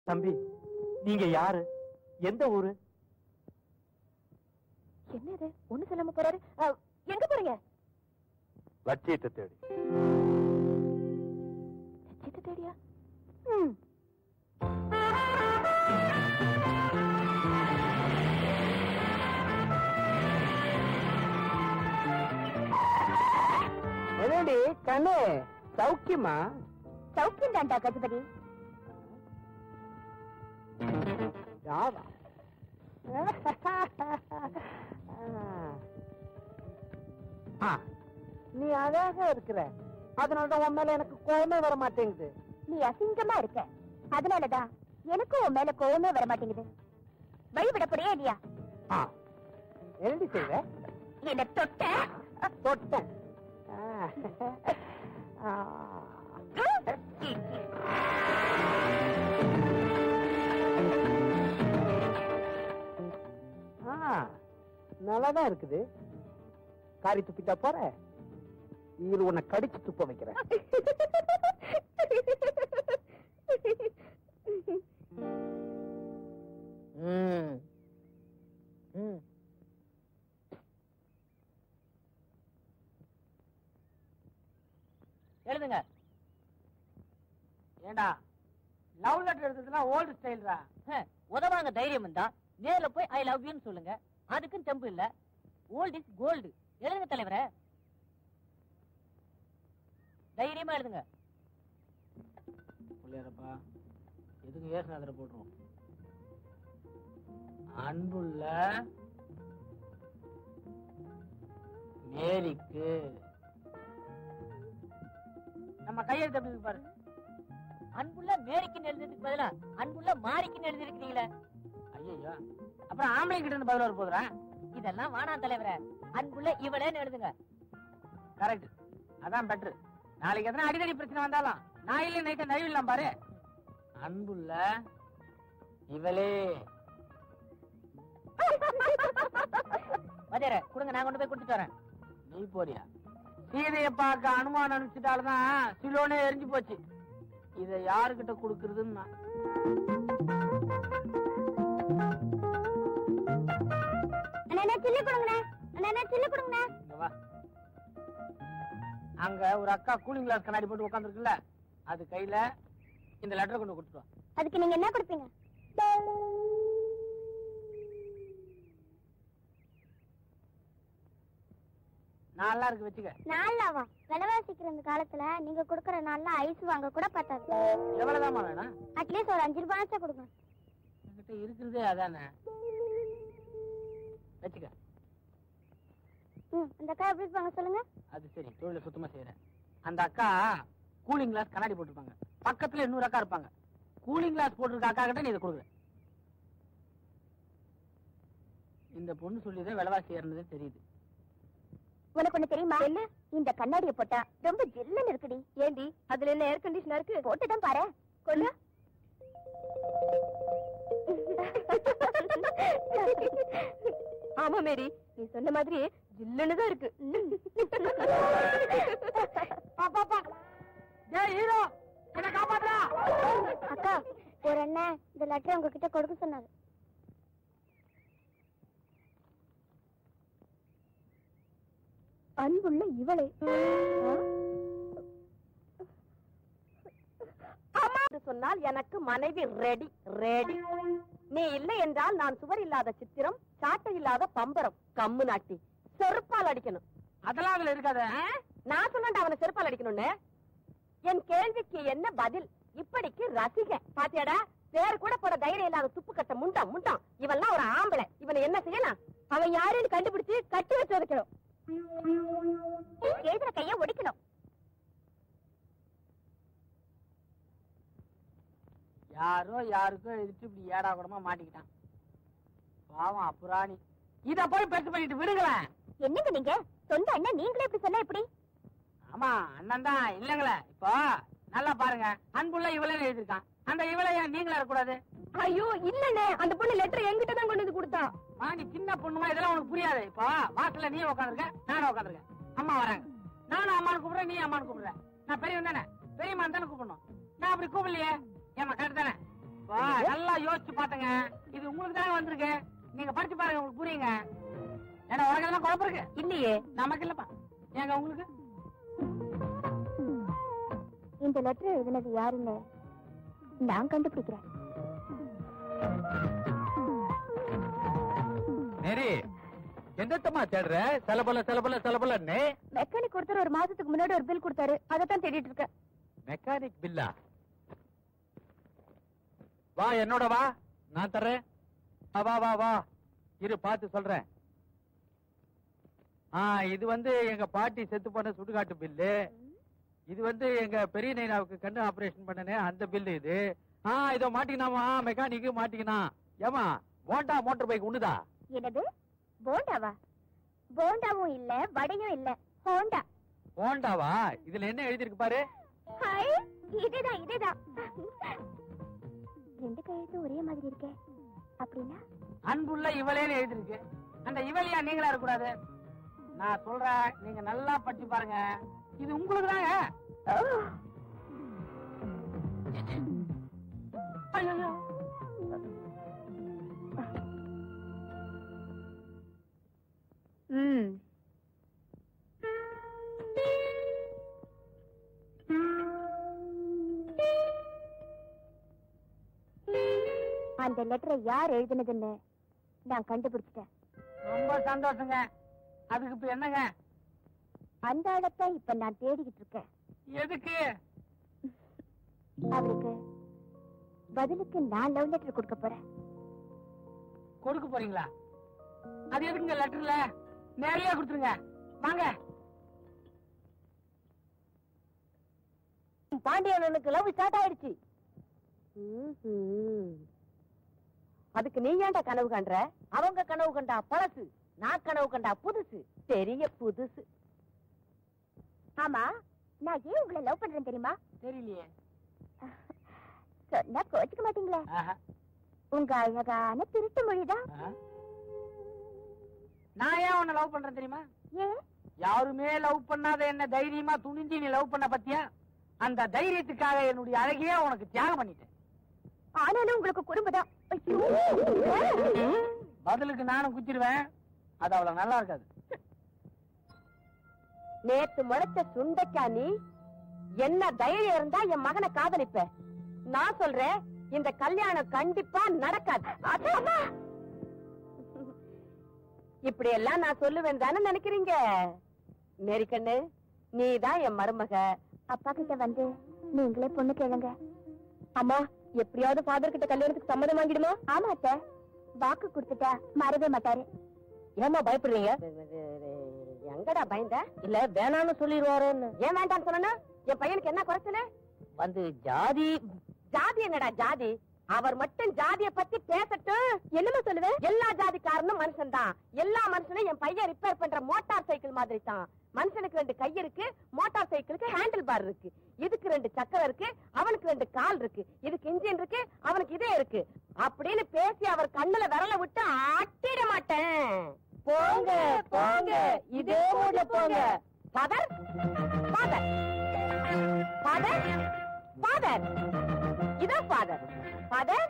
தம்பி நீங்க யாரு எந்த ஊரு என்ன இது ஒண்ணு சொல்லாம போறாரு அஹ், எங்க போறீங்க லட்சியத்தை தேடி லட்சியத்தை தேடியா ம் என்னடி கண்ணு சௌக்கியமா சௌக்கியம் தான்டா கஜபதி யாரா ஆ, நீ அழகா இருக்கிற அதனாலதான் உன் மேல எனக்கு கோவமே வர மாட்டேங்குது நீ அசிங்கமா இருக்க அதனாலதான் எனக்கும் உன் மேல கோவமே வர மாட்டேங்குது வழி விட போறியா இல்லையா ஆ, என்னடி செய்வ என்ன தொட்ட தொட்டேன் ஆ. ஆ. ஆ, நல்லாதான் இருக்குது காரி துப்பிட்டா போற இது உன்னை கடிச்சு துப்ப வைக்கிறேன் ம். ம். எழுதுங்க ஏண்டா லவ் லெட்டர் எழுதுறதுலாம் ஓல்டு ஸ்டைல்ரா உதவாங்க தைரியம் இருந்தா நேர்ல போய் ஐ லவ் யூன்னு சொல்லுங்க அதுக்கும் தெம்பு இல்ல ஓல்ட் இஸ் கோல்டு எழுதுங்க தலைவரே தைரியமா எழுதுங்க பிள்ளையாரப்பா எதுக்கு ஏசுநாதரை போட்டுருவோம் அன்புள்ள மேரிக்கு நம்ம கையெழுத்து எப்படி இருக்கு பாரு அன்புள்ள மேரிக்குன்னு எழுதுறதுக்கு பதிலா அன்புள்ள மாரிக்குன்னு எழுதிருக்கிறீங்களே ஐயோ அப்புறம் ஆம்பளை கிட்ட இருந்து பதில் வர போதுரா இதெல்லாம் வானாம் தலைவரே அன்புள்ள இவளேன்னு எழுதுங்க கரெக்ட் அதான் பெட்ரு நாளைக்கு எத்தனை அடிதடி பிரச்சனை வந்தாலும் நான் இல்ல நைட்ட நழுவிடலாம் பாரு அன்புள்ள இவளே மதியர கொடுங்க நான் கொண்டு போய் கொடுத்துட்டு வரேன் நீ போறியா சீதையை பார்க்க அனுமானம் அனுப்பிச்சிட்டால்தான் சிலோனே எரிஞ்சு போச்சு இத யாருகிட்ட கொடுக்கறதுன்னு நான். அண்ணா சில்லு கொடுங்கண்ணே அண்ணா சில்லு கொடுங்கண்ணே இங்க வா அங்க ஒரு அக்கா கூலிங் கிளாஸ் கண்ணாடி போட்டு உட்காந்துருக்குல்ல அது கையில இந்த லெட்டர் கொண்டு கொடுத்துட்டு வா அதுக்கு நீங்க என்ன கொடுப்பீங்க நல்லா இருக்கு வச்சுக்க நாலாவா விலைவாசிக்கிற இந்த காலத்துல நீங்க கொடுக்கற நாள்ல ஐஸ் வாங்க கூட பத்தாது எவ்வளவுதாம்மா வேணும் அட்லீஸ்ட் ஒரு அஞ்சு ரூபாய் கொடுங்க என்கிட்ட இருக்கிறதே அதானே வச்சுக்க ம் இந்த அக்கா எப்படி இருப்பாங்க சொல்லுங்க அது சரி தொழில சுத்தமா செய்யறேன் அந்த அக்கா கூலிங் கிளாஸ் கண்ணாடி போட்டிருப்பாங்க பக்கத்துல இன்னொரு அக்கா இருப்பாங்க கூலிங் கிளாஸ் போட்டிருக்க அக்கா கிட்ட நீ இதை கொடுக்குற இந்த பொண்ணு சொல்லிதான் விலைவாசி ஏறினதே தெரியுது உனக்கு ஒண்ணு தெரியுமா என்ன இந்த கண்ணாடியை போட்டா ரொம்ப ஜில்லுன்னு இருக்குடி ஏண்டி அதுல என்ன ஏர் கண்டிஷனர் இருக்கு போட்டுதான் பாரு கொள்ளு ஆமா மேரி நீ சொன்ன மாதிரி ஜில்லுன்னு தான் இருக்கு டேய் ஹீரோ என்ன காப்பாத்துறா அக்கா ஒரு அண்ணன் இந்த லெட்டர் உங்ககிட்ட கொடுக்க சொன்னாரு அன்புள்ள இவளே ஆமா என்று சொன்னால் எனக்கு மனைவி ரெடி ரெடி நீ இல்லை என்றால் நான் சுவர் இல்லாத சித்திரம் சாட்டை இல்லாத பம்பரம் கம்மு நாட்டி செருப்பால் அடிக்கணும் அதெல்லாம் அதுல இருக்காத ஆ? நான் சொன்னேன்டா அவனை செருப்பால் அடிக்கணும்னு என் கேள்விக்கு என்ன பதில் இப்படிக்கு ரசிக பாத்தியாடா பேர் கூட போட தைரியம் இல்லாத துப்பு கட்ட முண்டம் முண்டம் இவன்லாம் ஒரு ஆம்பளை இவனை என்ன செய்யலாம் அவன் யாருன்னு கண்டுபிடிச்சு கட்டி வச்சு வைக்கணும் எழுதுற கைய ஒடிக்கணும் யாரோ யாருக்கோ எழுதிட்டு இப்படி ஏடா கூடமா மாட்டிக்கிட்டான் பாவம் அப்புராணி இத போய் பெருசு பண்ணிட்டு விடுங்களேன் என்னங்க நீங்க சொந்த அண்ணன் நீங்களே இப்படி சொன்னா எப்படி ஆமா அண்ணன் தான் இல்லங்களே இப்போ நல்லா பாருங்க அன்புள்ள இவளே எழுதிருக்கான் அந்த இவளை ஏன் நீங்களா இருக்கக்கூடாது ஐயோ இல்லண்ணே அந்த பொண்ணு லெட்டர் என்கிட்ட தான் கொண்டு வந்து கொடுத்தா மா நீ சின்ன பொண்ணுமா இதெல்லாம் உனக்கு புரியாது இப்போ வாசல்ல நீ உட்காந்துருக்க நானும் உட்காந்துருக்கேன் அம்மா வராங்க நானும் அம்மானு கூப்பிடுறேன் நீ அம்மானு கூப்பிடுற நான் பெரியவன் தானே பெரியம்மா தானே கூப்பிடணும் நான் அப்படி கூப்பிடலையே ஏமா கரெக்ட் தானே வா, நல்லா யோசிச்சு பாத்துங்க இது உங்களுக்கு தானே வந்திருக்கு நீங்க படிச்சு பாருங்க உங்களுக்கு புரியுங்க ஏன்னா உனக்கு எல்லாம் குழப்பம் இருக்கு இல்லையே நமக்கு இல்லப்பா ஏங்க உங்களுக்கு இந்த லெட்டர் எழுதினது யாருன்னு நான் கண்டுபிடிக்கிறேன் மேரி எந்தத்தம்மா தேடுற செலபல செலபல செலபலன்னு மெக்கானிக் ஒருத்தர் ஒரு மாசத்துக்கு முன்னாடி ஒரு பில் கொடுத்தாரு அதை தான் தேடிட்டு இருக்கேன் மெக்கானிக் பில்லா வா என்னோட வா நான் தர்றேன் வா, வா வா வா இரு பார்த்து சொல்றேன் ஆ இது வந்து எங்க பாட்டி செத்து போன சுடுகாட்டு பில்லு இது வந்து எங்க பெரிய நைனாவுக்கு கண்ணு ஆபரேஷன் பண்ணனே அந்த பில்லு இது ஆ இதோ மாட்டிக்கினாமா மெக்கானிக்கு மாட்டிக்கினா ஏமா மோட்டா மோட்டார் பைக் உண்டுதா என்னது போண்டாவா போண்டாவும் இல்ல வடையும் இல்ல ஹோண்டா ஹோண்டாவா இதுல என்ன எழுதிருக்கு பாரு ஹாய் இதேதான் இதேதான் ரெண்டு கையெழுத்தும் ஒரே மாதிரி இருக்கே அப்படின்னா அன்புள்ள இவளேன்னு எழுதிருக்கு அந்த இவளையா நீங்களா இருக்கக்கூடாது நான் சொல்றேன் நீங்க நல்லா படிச்சு பாருங்க இது உங்களுக்கு தாங்க ஐயையோ. ம் அந்த லெட்டரை யார் எழுதினதுன்னு நான் கண்டுபிடிச்சிட்டேன் ரொம்ப சந்தோஷங்க அதுக்கு இப்ப என்னங்க அந்த ஆளத்தான் இப்ப நான் தேடிக்கிட்டு இருக்கேன் எதுக்கு அவருக்கு பதிலுக்கு நான் லவ் லெட்டர் கொடுக்க போறேன் கொடுக்க போறீங்களா அது எதுக்குங்க லெட்டர்ல நேரடியா கொடுத்துருங்க வாங்க பாண்டியனுக்கு லவ் ஸ்டார்ட் ஆயிடுச்சு அதுக்கு நீ ஏன்டா கனவு கண்ற அவங்க கனவு கண்டா பழசு நான் கனவு கண்டா புதுசு பெரிய புதுசு ஆமா நான் ஏன் உங்களை லவ் பண்றேன் தெரியுமா தெரியலையே சொன்னா கோச்சுக்க மாட்டீங்களே ஆஹா, உங்க அழகான திருட்டு மொழிதான் ஆஹா. நான் ஏன் உன்னை லவ் பண்றேன் தெரியுமா ஏன் யாருமே லவ் பண்ணாத என்ன தைரியமா துணிஞ்சு நீ லவ் பண்ண பத்தியா அந்த தைரியத்துக்காக என்னுடைய அழகையே உனக்கு தியாகம் பண்ணிட்டேன் ஆனாலும் உங்களுக்கு குடும்பம் தான் பதிலுக்கு நானும் குத்திடுவேன் அது அவ்வளவு நல்லா இருக்காது நேத்து முளைச்ச சுண்டைக்கா நீ என்ன தைரியம் இருந்தா என் மகனை காதலிப்ப நான் சொல்றேன் இந்த கல்யாணம் கண்டிப்பா நடக்காது அதாம்மா. இப்படி எல்லாம் நான் சொல்லுவேன் தானே நினைக்கிறீங்க மேரிக்கண்ணு நீதான் என் மருமக அப்பா கிட்ட வந்து நீங்களே பொண்ணு கேளுங்க அம்மா எப்படியாவது ஃபாதர் கிட்ட கல்யாணத்துக்கு சம்மதம் வாங்கிடுமா ஆமா அத்தை வாக்கு கொடுத்துட்டா மறவே மாட்டாரு ஏமா பயப்படுறீங்க எங்கடா பயந்த இல்ல வேணாம்னு சொல்லிடுவாரோன்னு ஏன் வேண்டாம்னு சொன்னா என் பையனுக்கு என்ன குறைச்சல வந்து ஜாதி ஜாதி என்னடா ஜாதி அவர் மட்டும் ஜாதிய பத்தி பேசட்டும் என்னமா சொல்லுவேன் எல்லா ஜாதிக்காரனும் மனுஷன் தான் எல்லா மனுஷனும் என் பையன் ரிப்பேர் பண்ற மோட்டார் சைக்கிள் மாதிரி தான் மனுஷனுக்கு ரெண்டு கை இருக்கு மோட்டார் சைக்கிளுக்கு ஹேண்டில் பார் இருக்கு இதுக்கு ரெண்டு சக்கரம் இருக்கு அவனுக்கு ரெண்டு கால் இருக்கு இதுக்கு இன்ஜின் இருக்கு அவனுக்கு இதே இருக்கு அப்படின்னு பேசி அவர் கண்ணுல விரல விட்டு ஆட்டிட மாட்டேன் போங்க போங்க இதே மூட்ல போங்க ஃபாதர் ஃபாதர் ஃபாதர் ஃபாதர் இதோ ஃபாதர் ஃபாதர்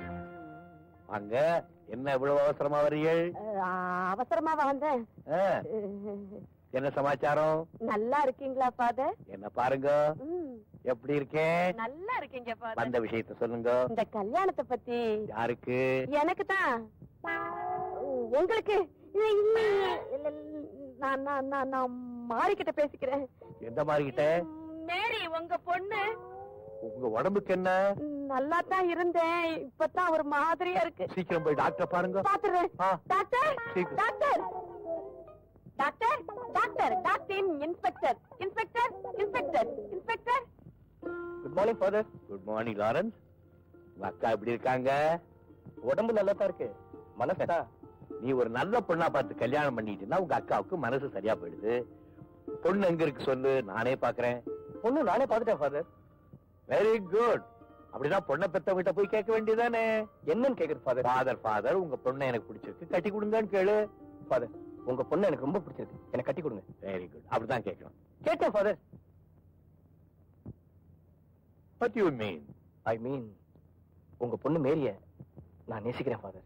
அங்க என்ன இவ்வளவு அவசரமா வரீர்கள் அவசரமாவா வந்தேன் ஆ, என்ன சமாச்சாரம் நல்லா இருக்கீங்களா ஃபாதர் என்ன பாருங்க எப்படி இருக்கேன் நல்லா இருக்கீங்க ஃபாதர் வந்த விஷயத்த சொல்லுங்க இந்த கல்யாணத்தை பத்தி யாருக்கு எனக்கு தான் உங்களுக்கு இல்ல, இல்ல, இல்ல, நான் நான் நான் நான் மாறிக்கிட்ட பேசிக்கிறேன் எந்த மாதிரி கிட்ட மேரி உங்க பொண்ணு உங்க உடம்புக்கு என்ன நல்லா தான் இருந்தேன் இப்பதான் ஒரு மாதிரியா இருக்கு சீக்கிரம் போய் டாக்டர் பாருங்க பாத்துறேன் ஆ, டாக்டர் சீக்கிரம். Doctor doctor doctor doctor inspector inspector inspector inspector good morning father good morning Lawrence உங்க அக்கா எப்படி இருக்காங்க உடம்பு நல்லா தான் இருக்கு மனசா நீ ஒரு நல்ல பொண்ணா பார்த்து கல்யாணம் பண்ணிட்டுனா உங்க அக்காவுக்கு மனசு சரியா போயிடுது பொண்ணு எங்க இருக்கு சொல்லு நானே பாக்குறேன் பொண்ணு நானே பாத்துட்டேன் ஃபாதர் வெரி குட் அப்படின்னா பொண்ணை பெத்த வீட்டை போய் கேட்க வேண்டியதானே என்னன்னு கேக்குறது ஃபாதர் ஃபாதர் ஃபாதர் உங்க பொண்ணை எனக்கு பிடிச்சிருக்கு கட்டி கொடுங்கன்னு கேளு ஃபாதர் உங்க பொண்ணு எனக்கு ரொம்ப பிடிச்சிருக்கு எனக்கு கட்டி கொடுங்க வெரி குட் அப்படிதான் கேட்கணும் கேட்டேன் father What do you mean? I mean, உங்க பொண்ணு மேரிய நான் நேசிக்கிறேன் ஃபாதர்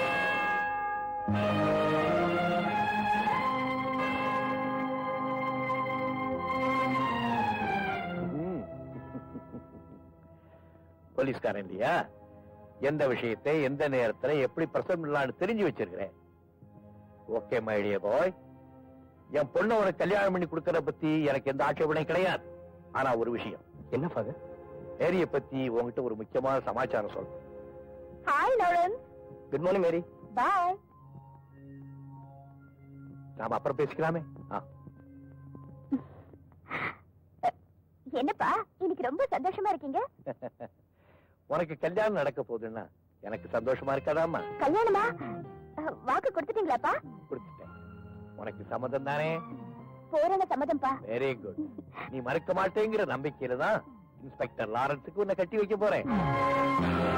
போலீஸ்காரன் இல்லையா எந்த விஷயத்தை எந்த நேரத்துல எப்படி பிரசன்ட் பண்ணலாம்னு தெரிஞ்சு வச்சிருக்கிறேன் ஓகே மை டியர் பாய் என் பொண்ணை உனக்கு கல்யாணம் பண்ணி கொடுக்கறத பத்தி எனக்கு எந்த ஆட்சேபனையும் கிடையாது ஆனா ஒரு விஷயம் என்ன ஃபாதர் மேரிய பத்தி உங்ககிட்ட ஒரு முக்கியமான சமாச்சாரம் சொல்லணும் hi Lawrence good morning Mary bye நாம அப்புறம் பேசிக்கலாமே ஆ என்னப்பா இன்னைக்கு ரொம்ப சந்தோஷமா இருக்கீங்க உனக்கு கல்யாணம் நடக்க போகுதுன்னா எனக்கு சந்தோஷமா இருக்காதாம்மா கல்யாணமா அஹ், வாக்கு கொடுத்துட்டீங்களாப்பா கொடுத்துட்டேன் உனக்கு சம்மதம் தானே போறேங்க சம்மதம்ப்பா வெரி குட் நீ மறக்க மாட்டேங்கிற நம்பிக்கையில தான் இன்ஸ்பெக்டர் லாரன்ஸுக்கு உன்னை கட்டி வைக்க போறேன்